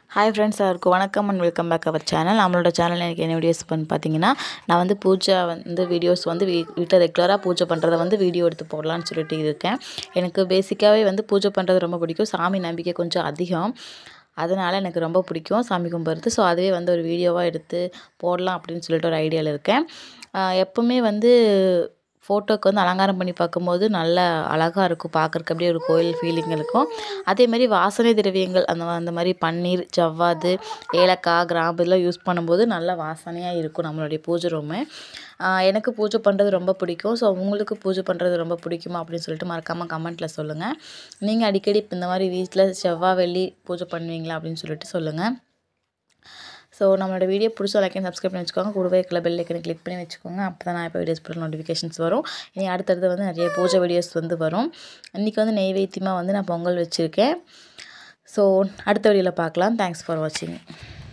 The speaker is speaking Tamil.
ஹாய் ஃப்ரெண்ட்ஸ் எல்லாருக்கும் வணக்கம் and welcome back our channel நம்மளோட சேனல் எனக்கு என்ன வீடியோஸ் பண்ணி பார்த்தீங்கன்னா நான் வந்து பூஜை வந்து வீடியோஸ் வந்து வீ வீட்டில் ரெகுலராக பூஜை பண்ணுறத வந்து வீடியோ எடுத்து போடலான்னு சொல்லிட்டு இருக்கேன் எனக்கு பேசிக்காகவே வந்து பூஜை பண்ணுறது ரொம்ப பிடிக்கும் சாமி நம்பிக்கை கொஞ்சம் அதிகம் அதனால் எனக்கு ரொம்ப பிடிக்கும் சாமி கும்பிட்றது ஸோ அதுவே வந்து ஒரு வீடியோவாக எடுத்து போடலாம் அப்படின்னு சொல்லிட்டு ஒரு ஐடியாவில் இருக்கேன் ஆஹ் எப்பவுமே வந்து ஃபோட்டோக்கு வந்து அலங்காரம் பண்ணி பார்க்கும்போது நல்ல அழகாக இருக்கும் பார்க்குறக்கு அப்படியே ஒரு கோயில் ஃபீலிங் இருக்கும் அதே மாதிரி வாசனை திரவியங்கள் அந்த அந்த மாதிரி பன்னீர் ஜவ்வாது ஏலக்காய் கிராம்பு இதெல்லாம் யூஸ் பண்ணும்போது நல்ல வாசனையாக இருக்கும் நம்மளுடைய பூஜை ரூமு ஆஹ் எனக்கு பூஜை பண்ணுறது ரொம்ப பிடிக்கும் ஸோ உங்களுக்கு பூஜை பண்ணுறது ரொம்ப பிடிக்குமா அப்படின்னு சொல்லிட்டு மறக்காமல் கமெண்ட்டில் சொல்லுங்கள் நீங்கள் அடிக்கடி இப்ப இந்த மாதிரி வீட்டில் செவ்வாய் வெள்ளி பூஜை பண்ணுவீங்களா அப்படின்னு சொல்லிட்டு சொல்லுங்கள் ஸோ நம்மளோட வீடியோ பிடிச்ச லைக் சப்ஸ்கிரைப் பண்ணி வச்சுக்கோங்க கூடவே இருக்கிற பெல் ஐக்கனை கிளிக் பண்ணி வச்சுக்கோங்க அப்போ தான் நான் இப்போ வீடியோஸ் போட நோட்டிஃபிகேஷன்ஸ் வரும் இனி அடுத்தடுத்து வந்து நிறைய பூஜை வீடியோஸ் வந்து வரும் இன்றைக்கி வந்து நெய்வேத்தியமாக வந்து நான் பொங்கல் வச்சுருக்கேன் ஸோ அடுத்த வீடியோவில் பார்க்கலாம் தேங்க்ஸ் ஃபார் வாட்சிங்